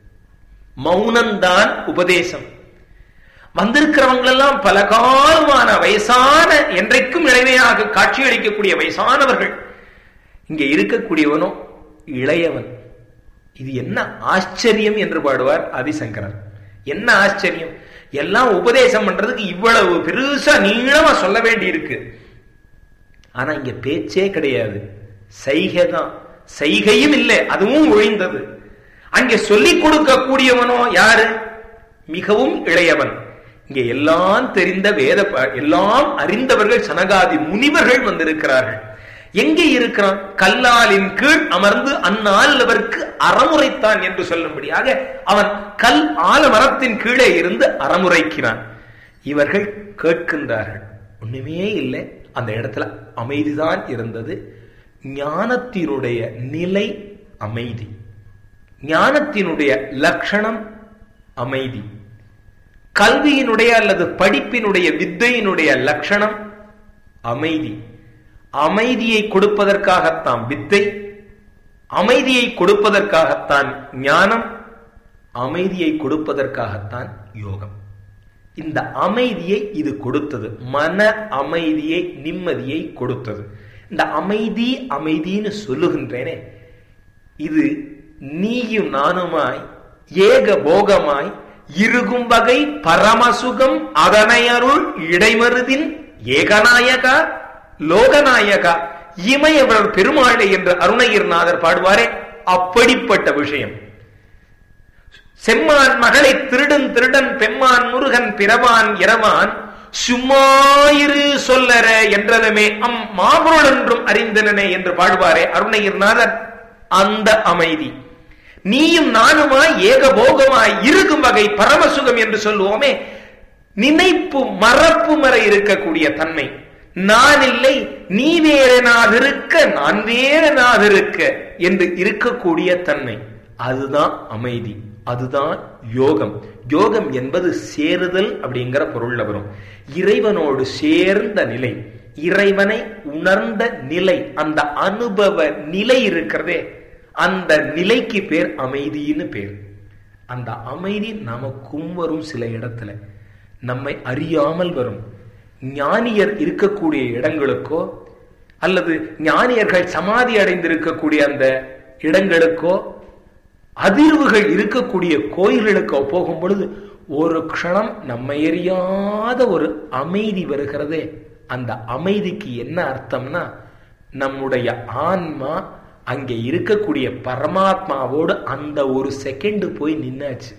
மௌனம்தான் உபதேசம் வந்திருக்கிறவங்க எல்லாம் பல காலமான வயசான என்றைக்கும் இளமையாக காட்சியளிக்கக்கூடிய வயசானவர்கள் இங்க இருக்கக்கூடியவனோ இளையவன் இது என்ன ஆச்சரியம் என்று பாடுவார் ஆதிசங்கரர் என்ன ஆச்சரியம் எல்லாம் உபதேசம் பண்றதுக்கு இவ்வளவு பெருசா நீளமா சொல்ல வேண்டி இருக்கு ஆனா இங்க பேச்சே கிடையாது சைகை தான் சைகையும் இல்லை அதுவும் ஒழிந்தது அங்கே சொல்லிக் கொடுக்க கூடியவனோ யாரு மிகவும் இளையவன் இங்க எல்லாம் தெரிந்த வேத எல்லாம் அறிந்தவர்கள் சனகாதி முனிவர்கள் வந்திருக்கிறார்கள் எங்கே இருக்கிறான் கல்லாலின் கீழ் அமர்ந்து அந்நாள் அவருக்கு அறமுறைத்தான் என்று சொல்லும்படியாக அவன் கல் ஆலமரத்தின் கீழே இருந்து அறமுறைக்கிறான் இவர்கள் கேட்கின்றார்கள் ஒண்ணுமே இல்லை அந்த இடத்துல அமைதிதான் இருந்தது ஞானத்தினுடைய நிலை அமைதி ஞானத்தினுடைய லட்சணம் அமைதி கல்வியினுடைய அல்லது படிப்பினுடைய வித்தையினுடைய லட்சணம் அமைதி அமைதியை கொடுப்பதற்காகத்தான் வித்தை அமைதியை கொடுப்பதற்காகத்தான் ஞானம் அமைதியை கொடுப்பதற்காகத்தான் யோகம் இந்த அமைதியை இது கொடுத்தது மன அமைதியை நிம்மதியை கொடுத்தது இந்த அமைதி அமைதின்னு சொல்லுகின்றேனே இது நீயும் நானுமாய் ஏக போகமாய் இருகும் வகை பரமசுகம் அதனையருள் இடைமருதின் ஏகநாயகா லோகநாயகா இமயவர் பெருமாளை என்று அருணகிரிநாதர் பாடுவாரே அப்படிப்பட்ட விஷயம் செம்மான் மகளை திருடன் திருடன் பெம்மான் முருகன் பிறவான் இரவான் சும்மாயிரு சொல்லற என்றதுமே அம் மாபொருள் என்றும் அறிந்தனனே என்று பாடுவாரே அருணகிரிநாதர் அந்த அமைதி நீயும் நானுமாய் ஏகபோகமாய் இருக்கும் வகை பரமசுகம் என்று சொல்லுவோமே நினைப்பு மறப்பு மற இருக்கக்கூடிய தன்மை நான் இல்லை நீ வேறனாதிருக்க நான் வேறனாதிருக்க என்று இருக்கக்கூடிய தன்மை அதுதான் அமைதி அதுதான் யோகம் யோகம் என்பது சேருதல் அப்படிங்கிற பொருள்ல வரும் இறைவனோடு சேர்ந்த நிலை இறைவனை உணர்ந்த நிலை அந்த அனுபவ நிலை இருக்கிறதே அந்த நிலைக்கு பேர் அமைதின்னு பேர் அந்த அமைதி நமக்கும் வரும் சில இடத்துல நம்மை அறியாமல் வரும் ஞானியர் இருக்கக்கூடிய இடங்களுக்கோ அல்லது ஞானியர்கள் சமாதி அடைந்திருக்கக்கூடிய அந்த இடங்களுக்கோ அதிர்வுகள் இருக்கக்கூடிய கோயில்களுக்கோ போகும் பொழுது ஒரு க்ஷணம் நம்ம எறியாத ஒரு அமைதி வருகிறதே அந்த அமைதிக்கு என்ன அர்த்தம்னா நம்முடைய ஆன்மா அங்கே இருக்கக்கூடிய பரமாத்மாவோடு அந்த ஒரு செகண்ட் போய் நின்னாச்சு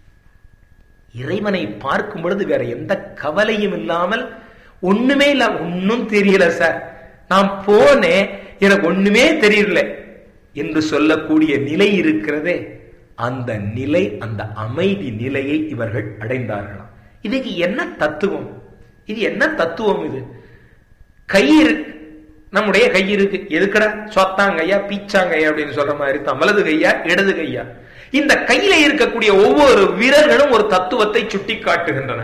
இறைவனை பார்க்கும் பொழுது வேற எந்த கவலையும் இல்லாமல் ஒண்ணுமே இல்ல ஒன்னும் தெரியல சார் நான் போனேன் எனக்கு ஒண்ணுமே தெரியல என்று சொல்லக்கூடிய நிலை இருக்கிறதே அந்த நிலை அந்த அமைதி நிலையை இவர்கள் அடைந்தார்களாம் இதுக்கு என்ன தத்துவம் இது என்ன தத்துவம் இது கயிறு நம்முடைய கை இருக்கு எதுக்கடா சொத்தாங்கையா பீச்சாங்கையா அப்படின்னு சொல்ற மாதிரி தான் வலது கையா இடது கையா இந்த கையில இருக்கக்கூடிய ஒவ்வொரு வீரர்களும் ஒரு தத்துவத்தை சுட்டி காட்டுகின்றன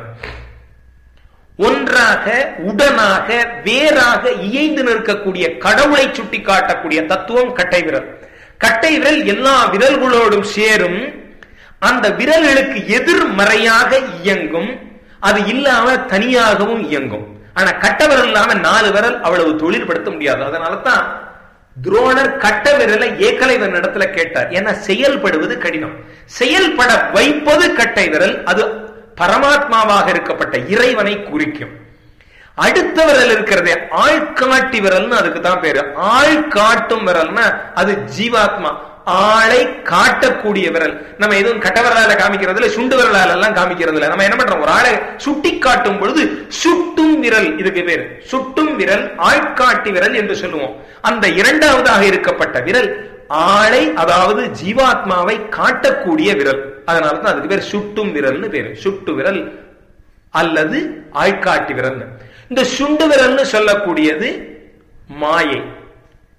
ஒன்றாக உடனாக வேறாக இயைந்து நிற்கக்கூடிய கடவுளை சுட்டி காட்டக்கூடிய தத்துவம் கட்டை விரல் கட்டை விரல் எல்லா விரல்களோடும் சேரும் அந்த விரல்களுக்கு எதிர்மறையாக இயங்கும் அது இல்லாம தனியாகவும் இயங்கும் ஆனா கட்ட விரல் இல்லாம நாலு விரல் அவ்வளவு தொழில்படுத்த முடியாது அதனால தான் துரோணர் கட்ட விரலை ஏகலைவன் இடத்துல கேட்டார் ஏன்னா செயல்படுவது கடினம் செயல்பட வைப்பது கட்டை விரல் அது பரமாத்மாவாக இருக்கப்பட்ட இறைவனை குறிக்கும் அடுத்த விரல் இருக்கிறதே ஆள்காட்டி விரல்னு அதுக்கு தான் பேரு ஆள் காட்டும் விரல்னா அது ஜீவாத்மா ஆளை காட்டக்கூடிய விரல் நம்ம எதுவும் கட்ட விரலால காமிக்கிறதுல சுண்டு விரலால எல்லாம் காமிக்கிறதுல நம்ம என்ன பண்றோம் ஒரு ஆளை சுட்டி காட்டும் பொழுது சுட்டும் விரல் இதுக்கு பேரு சுட்டும் விரல் ஆள்காட்டி விரல் என்று சொல்லுவோம் அந்த இரண்டாவதாக இருக்கப்பட்ட விரல் ஆளை அதாவது ஜீவாத்மாவை காட்டக்கூடிய விரல் அதனால தான் அதுக்கு பேர் சுட்டும் விரல்னு பேரு சுட்டு விரல் அல்லது ஆள்காட்டி விரல் இந்த சுண்டு விரல்னு சொல்லக்கூடியது மாயை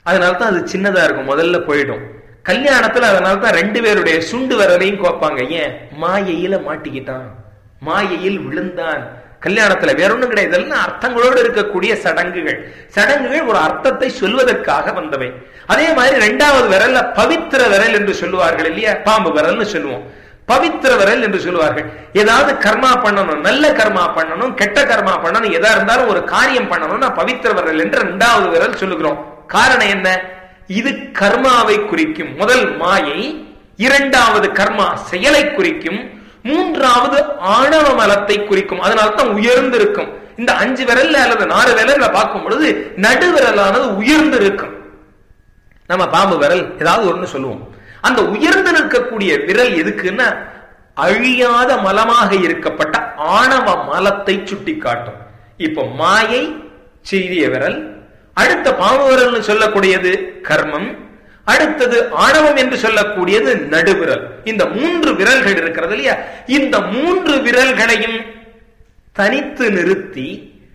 அதனால தான் அது சின்னதா இருக்கும் முதல்ல போயிடும் கல்யாணத்துல அதனால தான் ரெண்டு பேருடைய சுண்டு விரலையும் கோப்பாங்க ஏன் மாயையில மாட்டிக்கிட்டான் மாயையில் விழுந்தான் கல்யாணத்துல வேற ஒண்ணும் கிடையாது இதெல்லாம் அர்த்தங்களோடு இருக்கக்கூடிய சடங்குகள் சடங்குகள் ஒரு அர்த்தத்தை சொல்வதற்காக வந்தவை அதே மாதிரி இரண்டாவது விரல்ல பவித்திர விரல் என்று சொல்லுவார்கள் இல்லையா பாம்பு விரல்னு சொல்லுவோம் பவித்திர விரல் என்று சொல்லுவார்கள் ஏதாவது கர்மா பண்ணணும் நல்ல கர்மா பண்ணணும் கெட்ட கர்மா பண்ணணும் எதா இருந்தாலும் ஒரு காரியம் பண்ணணும்னா பவித்திர விரல் என்று இரண்டாவது விரல் சொல்லுகிறோம் காரணம் என்ன இது கர்மாவை குறிக்கும் முதல் மாயை இரண்டாவது கர்மா செயலை குறிக்கும் மூன்றாவது ஆணவ மலத்தை குறிக்கும் அதனால தான் உயர்ந்திருக்கும் இந்த அஞ்சு விரல்ல அல்லது நாலு விரல்ல பார்க்கும் பொழுது நடு விரலானது உயர்ந்து இருக்கும் நம்ம பாம்பு விரல் ஏதாவது ஒண்ணு சொல்லுவோம் அந்த உயர்ந்து நிற்கக்கூடிய விரல் எதுக்குன்னா அழியாத மலமாக இருக்கப்பட்ட ஆணவ மலத்தை சுட்டி காட்டும் இப்ப மாயை செய்திய விரல் அடுத்த பாம்பு விரல்னு சொல்லக்கூடியது கர்மம் அடுத்தது ஆணவம் என்று சொல்லக்கூடியது நடுவிரல் இந்த மூன்று விரல்கள் இருக்கிறது இல்லையா இந்த மூன்று விரல்களையும் தனித்து நிறுத்தி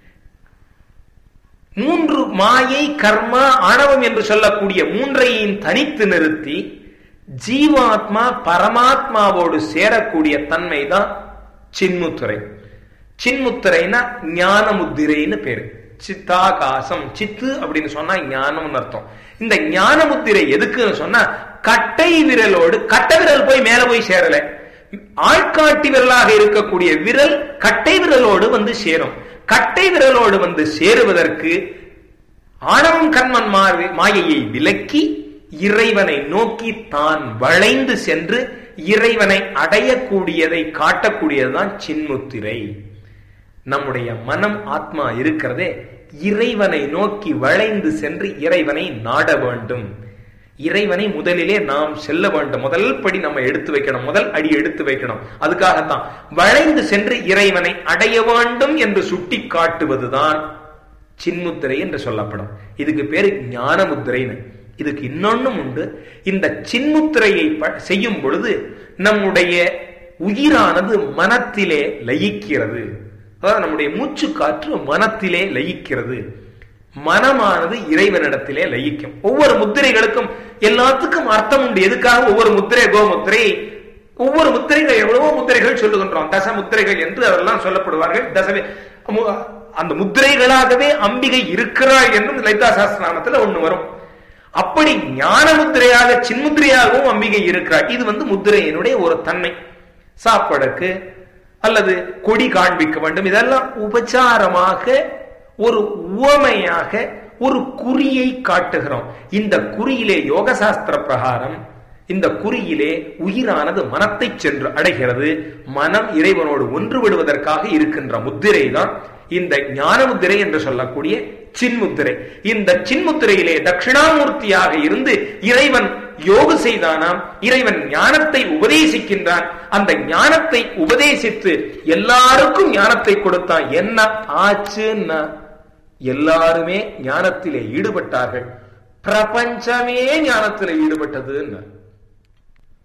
மூன்று மாயை கர்மா ஆணவம் என்று சொல்லக்கூடிய மூன்றையும் தனித்து நிறுத்தி ஜீவாத்மா பரமாத்மாவோடு சேரக்கூடிய தன்மை தான் சின்முத்துரை சின்முத்திரைனா ஞான முத்திரைன்னு பேரு சித்தாகாசம் சித்து அப்படின்னு சொன்னா ஞானம்னு அர்த்தம் இந்த ஞான முத்திரை எதுக்குன்னு சொன்னா கட்டை விரலோடு கட்டை விரல் போய் மேல போய் சேரல ஆள்காட்டி விரலாக இருக்கக்கூடிய விரல் கட்டை விரலோடு வந்து சேரும் கட்டை விரலோடு வந்து சேருவதற்கு ஆணவம் கண்மன் மாயையை விலக்கி இறைவனை நோக்கி தான் வளைந்து சென்று இறைவனை அடையக்கூடியதை காட்டக்கூடியதுதான் சின்முத்திரை நம்முடைய மனம் ஆத்மா இருக்கிறதே இறைவனை நோக்கி வளைந்து சென்று இறைவனை நாட வேண்டும் இறைவனை முதலிலே நாம் செல்ல வேண்டும் முதல் படி நம்ம எடுத்து வைக்கணும் முதல் அடி எடுத்து வைக்கணும் அதுக்காகத்தான் வளைந்து சென்று இறைவனை அடைய வேண்டும் என்று சுட்டி காட்டுவதுதான் சின்முத்திரை என்று சொல்லப்படும் இதுக்கு பேரு ஞான முத்திரைன்னு இதுக்கு இன்னொன்னும் உண்டு இந்த சின்முத்திரையை செய்யும் பொழுது நம்முடைய உயிரானது மனத்திலே லயிக்கிறது அதாவது நம்முடைய மூச்சு காற்று மனத்திலே லயிக்கிறது மனமானது இறைவனிடத்திலே லயிக்கும் ஒவ்வொரு முத்திரைகளுக்கும் எல்லாத்துக்கும் அர்த்தம் உண்டு எதுக்காக ஒவ்வொரு முத்திரை கோமுத்திரை ஒவ்வொரு முத்திரைகள் எவ்வளவோ முத்திரைகள் சொல்லுகின்றோம் தச முத்திரைகள் என்று அதெல்லாம் சொல்லப்படுவார்கள் தசமே அந்த முத்திரைகளாகவே அம்பிகை இருக்கிறாள் என்றும் லலிதா சாஸ்திரநாமத்துல ஒண்ணு வரும் அப்படி ஞான முத்திரையாக சின்முத்திரையாகவும் அம்பிகை இருக்கிறாள் இது வந்து முத்திரையினுடைய ஒரு தன்மை சாப்பாடுக்கு அல்லது கொடி காண்பிக்க வேண்டும் இதெல்லாம் உபச்சாரமாக ஒரு உவமையாக ஒரு குறியை காட்டுகிறோம் இந்த குறியிலே யோக சாஸ்திர பிரகாரம் இந்த குறியிலே உயிரானது மனத்தை சென்று அடைகிறது மனம் இறைவனோடு ஒன்றுவிடுவதற்காக இருக்கின்ற முத்திரை தான் இந்த ஞான முத்திரை என்று சொல்லக்கூடிய சின்முத்திரை இந்த சின்முத்திரையிலே தட்சிணாமூர்த்தியாக இருந்து இறைவன் யோகு செய்தானாம் இறைவன் ஞானத்தை உபதேசிக்கின்றான் அந்த ஞானத்தை உபதேசித்து எல்லாருக்கும் ஞானத்தை கொடுத்தான் என்ன ஆச்சுன்னா எல்லாருமே ஞானத்திலே ஈடுபட்டார்கள் பிரபஞ்சமே ஞானத்திலே ஈடுபட்டதுன்னு